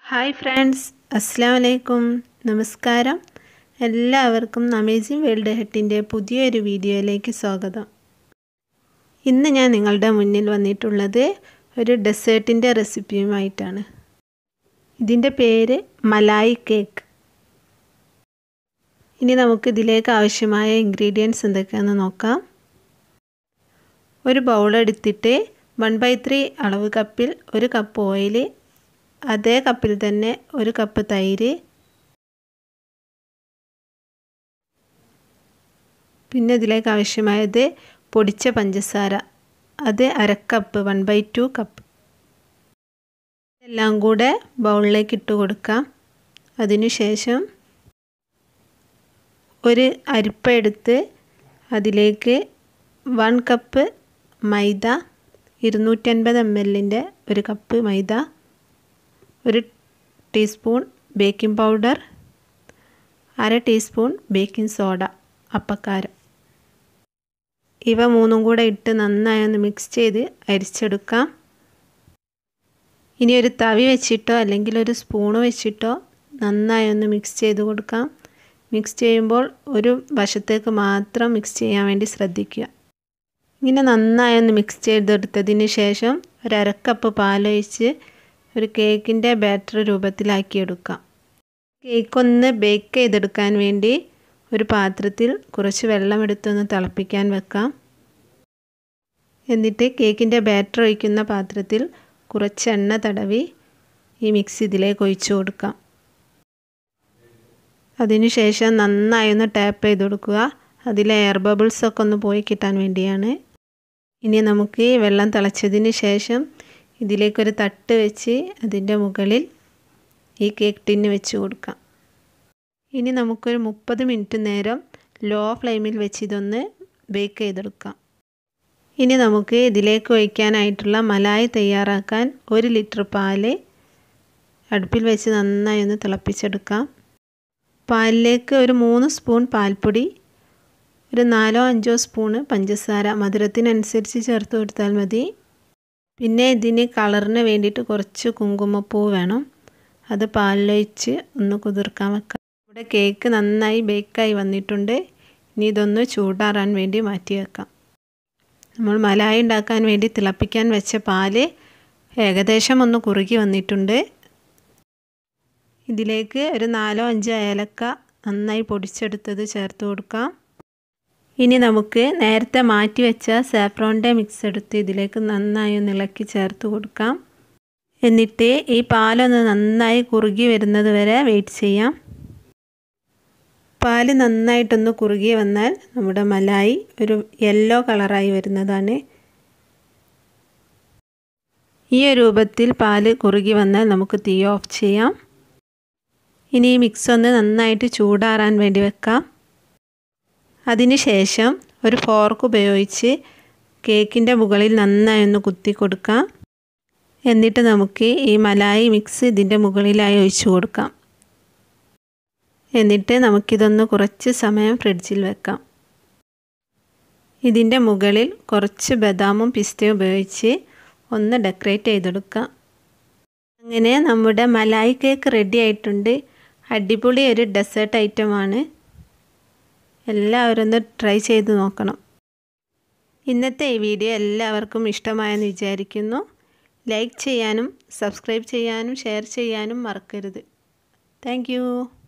hi friends അസ്സാം വലൈക്കും നമസ്കാരം എല്ലാവർക്കും അമേസിങ് വേൾഡ് ഹെട്ടിൻ്റെ പുതിയൊരു വീഡിയോയിലേക്ക് സ്വാഗതം ഇന്ന് ഞാൻ നിങ്ങളുടെ മുന്നിൽ വന്നിട്ടുള്ളത് ഒരു ഡെസേർട്ടിൻ്റെ റെസിപ്പിയുമായിട്ടാണ് ഇതിൻ്റെ പേര് മലായി കേക്ക് ഇനി നമുക്ക് ഇതിലേക്ക് ആവശ്യമായ ഇൻഗ്രീഡിയൻസ് എന്തൊക്കെയാണെന്ന് നോക്കാം ഒരു ബൗൾ എടുത്തിട്ട് വൺ ബൈ ത്രീ അളവ് കപ്പിൽ ഒരു കപ്പ് ഓയിൽ അതേ കപ്പിൽ തന്നെ ഒരു കപ്പ് തൈര് പിന്നെ ഇതിലേക്ക് ആവശ്യമായത് പൊടിച്ച പഞ്ചസാര അത് അരക്കപ്പ് വൺ ബൈ ടു കപ്പ് എല്ലാം കൂടെ ബൗളിലേക്ക് ഇട്ട് കൊടുക്കാം അതിനുശേഷം ഒരു അരിപ്പ എടുത്ത് അതിലേക്ക് വൺ കപ്പ് മൈദ ഇരുന്നൂറ്റൻപത് എം എല്ലിൻ്റെ ഒരു കപ്പ് മൈദ ഒരു ടീസ്പൂൺ ബേക്കിംഗ് പൗഡർ അര ടീസ്പൂൺ ബേക്കിംഗ് സോഡ അപ്പക്കാരം ഇവ മൂന്നും കൂടെ ഇട്ട് നന്നായി ഒന്ന് മിക്സ് ചെയ്ത് അരിച്ചെടുക്കാം ഇനി ഒരു തവി വെച്ചിട്ടോ അല്ലെങ്കിൽ ഒരു സ്പൂണ് വെച്ചിട്ടോ നന്നായി ഒന്ന് മിക്സ് ചെയ്ത് കൊടുക്കാം മിക്സ് ചെയ്യുമ്പോൾ ഒരു വശത്തേക്ക് മാത്രം മിക്സ് ചെയ്യാൻ വേണ്ടി ശ്രദ്ധിക്കുക ഇങ്ങനെ നന്നായി ഒന്ന് മിക്സ് ചെയ്തെടുത്തതിന് ശേഷം ഒരു അരക്കപ്പ് പാലൊഴിച്ച് ഒരു കേക്കിൻ്റെ ബാറ്റർ രൂപത്തിലാക്കി എടുക്കാം കേക്ക് ഒന്ന് ബേക്ക് ചെയ്തെടുക്കാൻ വേണ്ടി ഒരു പാത്രത്തിൽ കുറച്ച് വെള്ളം എടുത്തൊന്ന് തിളപ്പിക്കാൻ വെക്കാം എന്നിട്ട് കേക്കിൻ്റെ ബാറ്റർ ഒഴിക്കുന്ന പാത്രത്തിൽ കുറച്ച് എണ്ണ തടവി ഈ മിക്സ് ഇതിലേക്ക് ഒഴിച്ചു കൊടുക്കാം അതിനുശേഷം നന്നായി ഒന്ന് ടാപ്പ് ചെയ്ത് കൊടുക്കുക അതിലെ എയർ ബബിൾസ് ഒക്കെ ഒന്ന് പോയി കിട്ടാൻ വേണ്ടിയാണ് ഇനി നമുക്ക് വെള്ളം തിളച്ചതിന് ശേഷം ഇതിലേക്കൊരു തട്ട് വെച്ച് അതിൻ്റെ മുകളിൽ ഈ കേക്ക് ടിന്ന് വെച്ച് കൊടുക്കാം ഇനി നമുക്കൊരു മുപ്പത് മിനിറ്റ് നേരം ലോ ഫ്ലെയിമിൽ വെച്ച് ഇതൊന്ന് ബേക്ക് ചെയ്തെടുക്കാം ഇനി നമുക്ക് ഇതിലേക്ക് ഒഴിക്കാനായിട്ടുള്ള മലായി തയ്യാറാക്കാൻ ഒരു ലിറ്റർ പാല് അടുപ്പിൽ വെച്ച് നന്നായി ഒന്ന് തിളപ്പിച്ചെടുക്കാം പാലിലേക്ക് ഒരു മൂന്ന് സ്പൂൺ പാൽപ്പൊടി ഒരു നാലോ അഞ്ചോ സ്പൂണ് പഞ്ചസാര മധുരത്തിനനുസരിച്ച് ചേർത്ത് കൊടുത്താൽ മതി പിന്നെ ഇതിന് കളറിന് വേണ്ടിയിട്ട് കുറച്ച് കുങ്കുമപ്പൂ വേണം അത് പാലിലൊഴിച്ച് ഒന്ന് കുതിർക്കാൻ വെക്കാം ഇവിടെ കേക്ക് നന്നായി ബേക്കായി വന്നിട്ടുണ്ട് ഇനി ഇതൊന്ന് ചൂടാറാൻ വേണ്ടി മാറ്റി വെക്കാം നമ്മൾ മലായി ഉണ്ടാക്കാൻ വേണ്ടി തിളപ്പിക്കാൻ വെച്ച പാല് ഏകദേശം ഒന്ന് കുറുകി വന്നിട്ടുണ്ട് ഇതിലേക്ക് ഒരു നാലോ അഞ്ചോ ഏലക്ക നന്നായി പൊടിച്ചെടുത്തത് ചേർത്ത് കൊടുക്കാം ഇനി നമുക്ക് നേരത്തെ മാറ്റി വെച്ച സാഫ്രോണിൻ്റെ മിക്സ് എടുത്ത് ഇതിലേക്ക് നന്നായി ഒന്ന് ഇളക്കി ചേർത്ത് കൊടുക്കാം എന്നിട്ട് ഈ പാലൊന്ന് നന്നായി കുറുകി വരുന്നത് വരെ വെയിറ്റ് ചെയ്യാം പാല് നന്നായിട്ടൊന്ന് കുറുകി വന്നാൽ നമ്മുടെ മലായി ഒരു യെല്ലോ കളറായി വരുന്നതാണ് ഈ രൂപത്തിൽ പാല് കുറുകി വന്നാൽ നമുക്ക് തീ ഓഫ് ചെയ്യാം ഇനി ഈ മിക്സ് ഒന്ന് നന്നായിട്ട് ചൂടാറാൻ വേണ്ടി വെക്കാം അതിനുശേഷം ഒരു ഫോർക്ക് ഉപയോഗിച്ച് കേക്കിൻ്റെ മുകളിൽ നന്നായി ഒന്ന് കുത്തി കൊടുക്കാം എന്നിട്ട് നമുക്ക് ഈ മലായി മിക്സ് ഇതിൻ്റെ മുകളിലായി ഒഴിച്ചു കൊടുക്കാം എന്നിട്ട് നമുക്കിതൊന്ന് കുറച്ച് സമയം ഫ്രിഡ്ജിൽ വെക്കാം ഇതിൻ്റെ മുകളിൽ കുറച്ച് ബദാമും പിസ്തയും ഉപയോഗിച്ച് ഒന്ന് ഡെക്കറേറ്റ് ചെയ്തെടുക്കാം അങ്ങനെ നമ്മുടെ മലായി കേക്ക് റെഡി ആയിട്ടുണ്ട് അടിപൊളി ഒരു ഡെസേർട്ട് ഐറ്റമാണ് എല്ലാവരും ഒന്ന് ട്രൈ ചെയ്ത് നോക്കണം ഇന്നത്തെ ഈ വീഡിയോ എല്ലാവർക്കും ഇഷ്ടമായെന്ന് വിചാരിക്കുന്നു ലൈക്ക് ചെയ്യാനും സബ്സ്ക്രൈബ് ചെയ്യാനും ഷെയർ ചെയ്യാനും മറക്കരുത് താങ്ക്